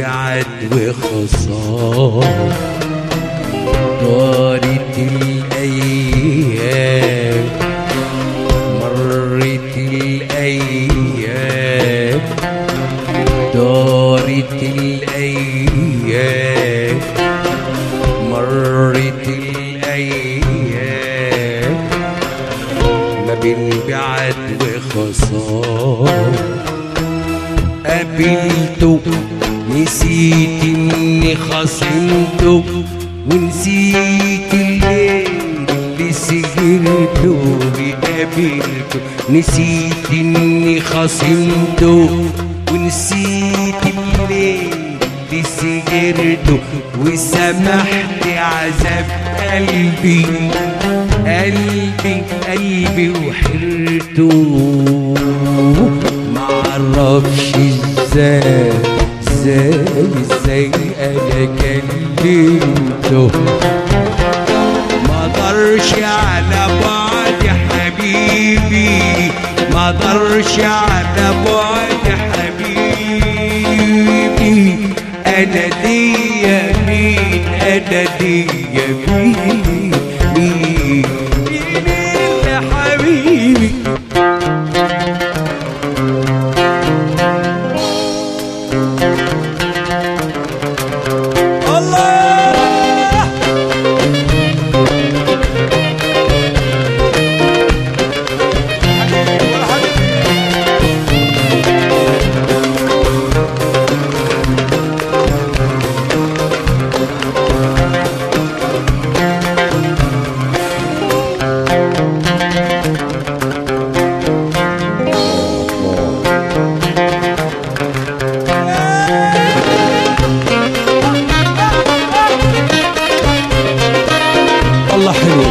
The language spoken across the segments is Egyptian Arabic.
بعد وخسارة طارت الأيام مرت الأيام دارت الأيام مرت الأيام ما بين بعد وخسارة قابلته نسيت اني خصمته ونسيت الليل اللي سهرته قابلته نسيت اني خصمته ونسيت الليل اللي سهرته وسمحت عذاب قلبي قلبي قلبي وحرته معرفش ازاي ازاي ازاي انا كلمته ما قدرش على بعد حبيبي ما قدرش على بعد حبيبي انا ليا مين انا ليا مين مين مين اللي حبيبي الله الله حلو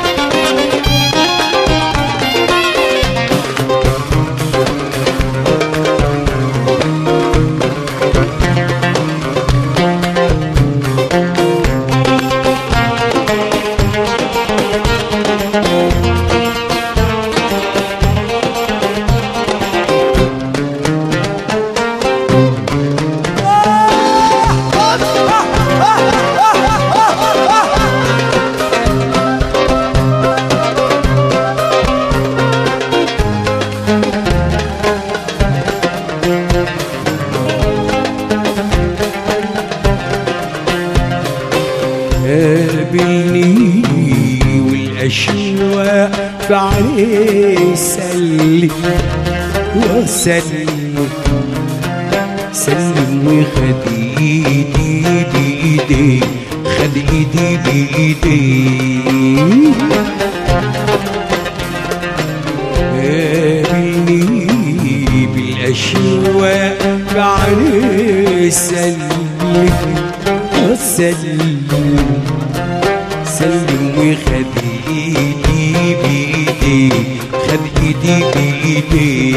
قابلني والأشواق في عيني سلم وسلم سلم وخد ايدي بايدي خد ايدي بايدي قابلني بالأشواق في عيني سلم وسلم سلم وخد ايدي بايدي خد ايدي بايدي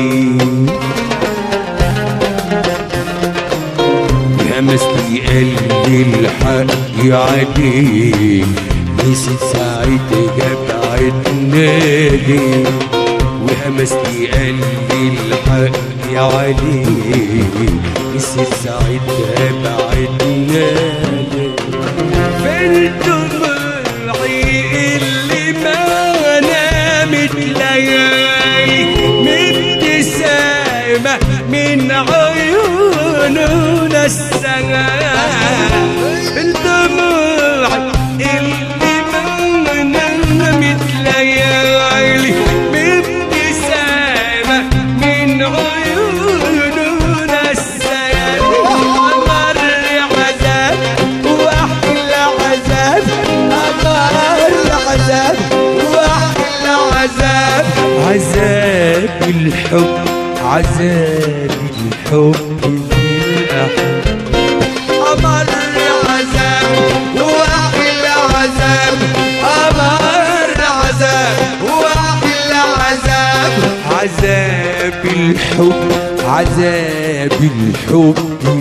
همس لي قلبي الحق عليك نسيت ساعة جبعتنا ليه وهمس لي قلبي الحق عليك نسيت ساعة بعدنا ليه فين دموعي اللي ما نامت ليالي من ابتسامة من عيوننا السلام فين دموعي اللي ما نامت ليالي من ابتسامة من عيوننا السلام أمر عذاب وأحلى عذاب أمر عذاب وأحلى عذاب عذاب الحب عذاب الحب بالأحب أمر عذاب وأحلى عذاب أمر عذاب وأحلى عذاب عذاب الحب عذاب الحب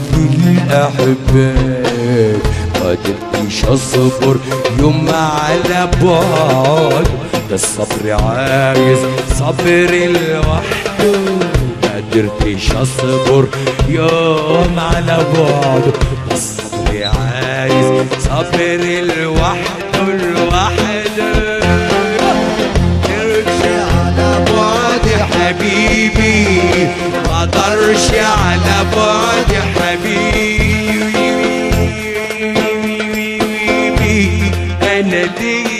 للأحباب قدرتش أصبر يوم على بعد ده الصبر عايز صبر لوحده قدرتش اصبر يوم على بعده الصبر عايز صبر لوحده لوحده ترجع على بعد حبيبي ما اقدرش على بعد حبيبي انا ليه